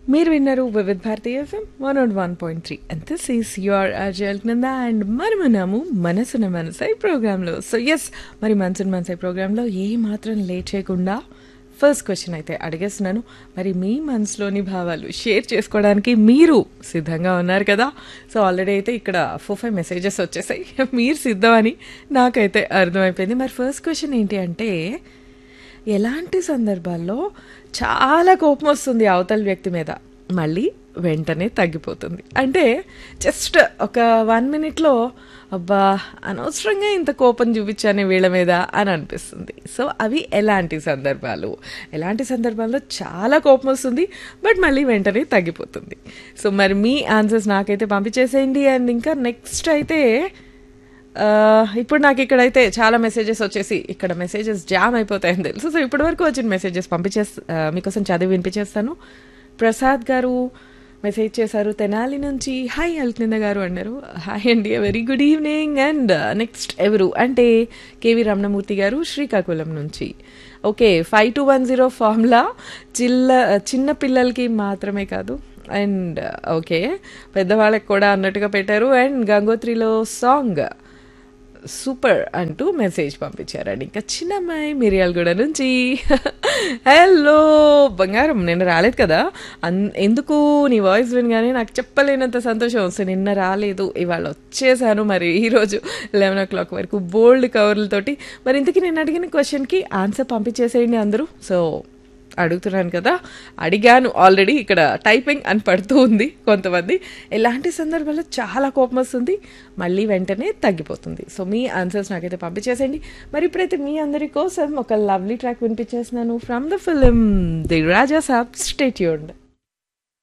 మీరు విన్నారు Vividh Bharati FM one nought one point three and this is your అజల్ నంద అండ్ మనమున్నాము మనసున మనసై ప్రోగ్రాంలో సో ఎస్ మరి మనసున మనసై ప్రోగ్రాంలో ఏ మాత్రం లేట్ చేయకుండా ఫస్ట్ క్వశ్చన్ అయితే అడిగేస్తున్నాను మరి మీ మనసులోని భావాలు షేర్ చేసుకోవడానికి మీరు సిద్ధంగా ఉన్నారు కదా సో ఆల్రెడీ అయితే ఇక్కడ ఫోర్ ఫైవ్ మెసేజెస్ వచ్చేసాయి మీరు సిద్ధం అని నాకైతే అర్థమైపోయింది మరి ఫస్ట్ క్వశ్చన్ ఏంటి అంటే ఎలాంటి సందర్భాల్లో చాలా కోపం వస్తుంది అవతల వ్యక్తి మీద మళ్ళీ వెంటనే తగ్గిపోతుంది అంటే జస్ట్ ఒక వన్ మినిట్లో అబ్బా అనవసరంగా ఇంత కోపం చూపించానే వీళ్ళ మీద అని అనిపిస్తుంది సో అవి ఎలాంటి సందర్భాలు ఎలాంటి సందర్భాల్లో చాలా కోపం వస్తుంది బట్ మళ్ళీ వెంటనే తగ్గిపోతుంది సో మరి మీ ఆన్సర్స్ నాకైతే పంపించేసేయండి అండ్ ఇంకా నెక్స్ట్ అయితే ఆ, ఇప్పుడు నాకు ఇక్కడైతే చాలా మెసేజెస్ వచ్చేసి ఇక్కడ మెసేజెస్ జామ్ అయిపోతాయని తెలుసు సో ఇప్పటి వరకు వచ్చిన మెసేజెస్ పంపించేస్ ఆ, మీకోసం చదివి వినిపించేస్తాను ప్రసాద్ గారు మెసేజ్ చేశారు తెనాలి నుంచి హాయ్ అల్కింద గారు అన్నారు హాయ్ అండి very good evening and next ఎవరు అంటే కేవి రమణమూర్తి గారు శ్రీకాకుళం నుంచి okay five two one zero formula చిల్ల చిన్న పిల్లలకి మాత్రమే కాదు అండ్ ఓకే పెద్దవాళ్ళకి కూడా అన్నట్టుగా పెట్టారు అండ్ గంగోత్రిలో సాంగ్ సూపర్ అంటూ మెసేజ్ పంపించారండి ఇంకా చిన్నమ్మాయి మిరియాలగూడ నుంచి హలో బంగారం నిన్న రాలేదు కదా అన్ ఎందుకు నీ వాయిస్ వినగానే నాకు చెప్పలేనంత సంతోషం వస్తుంది నిన్న రాలేదు ఇవాళ వచ్చేసాను మరి ఈరోజు లెవెన్ ఓ క్లాక్ వరకు బోల్డ్ కవర్లతోటి మరి ఇంతకీ నేను అడిగిన క్వశ్చన్కి ఆన్సర్ పంపించేసేయండి అందరూ సో అడుగుతున్నాను కదా అడిగాను ఆల్రెడీ ఇక్కడ టైపింగ్ అని పడుతూ ఉంది కొంతమంది ఎలాంటి సందర్భాల్లో చాలా కోపం వస్తుంది మళ్ళీ వెంటనే తగ్గిపోతుంది సో మీ ఆన్సర్స్ నాకైతే పంపించేసేయండి మరి ఇప్పుడైతే మీ అందరి కోసం ఒక లవ్లీ ట్రాక్ వినిపించేస్తున్నాను from the film the Raja Saab stay tuned